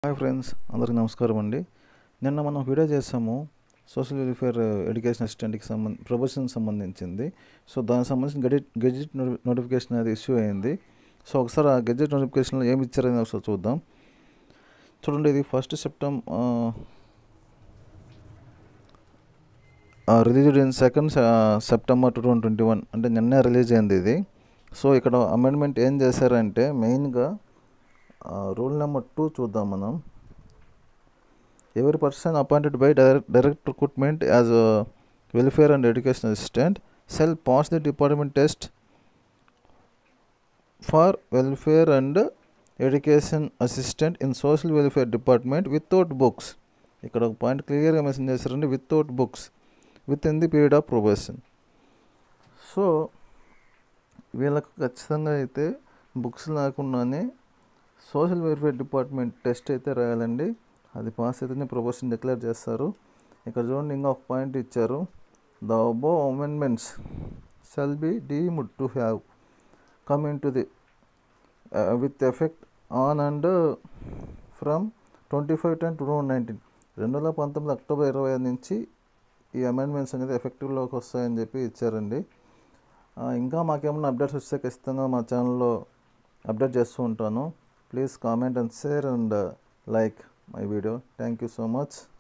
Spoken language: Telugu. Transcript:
హాయ్ ఫ్రెండ్స్ అందరికీ నమస్కారం అండి నిన్న మనం వీడియో చేసాము సోషల్ వెల్ఫేర్ ఎడ్యుకేషన్ అసిస్టెంట్కి సంబంధ ప్రొఫెషన్ సంబంధించింది సో దానికి సంబంధించిన గెజెట్ గెజెట్ నోటిఫికేషన్ అనేది ఇష్యూ అయింది సో ఒకసారి ఆ గెజెట్ నోటిఫికేషన్లో ఏమి ఇచ్చారని ఒకసారి చూద్దాం చూడండి ఇది first September released in second September two thousand twenty one అంటే నిన్నే రిలీజ్ అయింది ఇది సో ఇక్కడ అమెండ్మెంట్ ఏం చేశారంటే మెయిన్గా రూల్ నెంబర్ టూ చూద్దాం మనం ఎవరి person appointed by direct direct recruitment as welfare and education assistant cell pass the department test for welfare and education assistant in social welfare department without books ఇక్కడ ఒక పాయింట్ క్లియర్గా మెన్షన్ చేశారండి without books with in the period of probation so వీళ్ళకు ఖచ్చితంగా అయితే బుక్స్ లేకుండానే సోషల్ వెల్ఫేర్ డిపార్ట్మెంట్ టెస్ట్ అయితే రాయాలండి అది పాస్ అయితేనే ప్రొబేషన్ డిక్లేర్ చేస్తారు ఇక్కడ చూడండి ఇంకా ఒక పాయింట్ ఇచ్చారు the above amendments shall be deemed to have come in to the with effect on and from twenty five ten two thousand nineteen రెండు వేల పంతొమ్మిది అక్టోబర్ ఇరవై ఐదు నుంచి ఈ అమెండ్మెంట్స్ అనేది ఎఫెక్టివ్లోకి వస్తాయని చెప్పి ఇచ్చారండి ఇంకా మాకేమైనా అప్డేట్స్ వస్తే ఖచ్చితంగా మా ఛానల్లో అప్డేట్ చేస్తూ ఉంటాను please comment and share and like my video thank you so much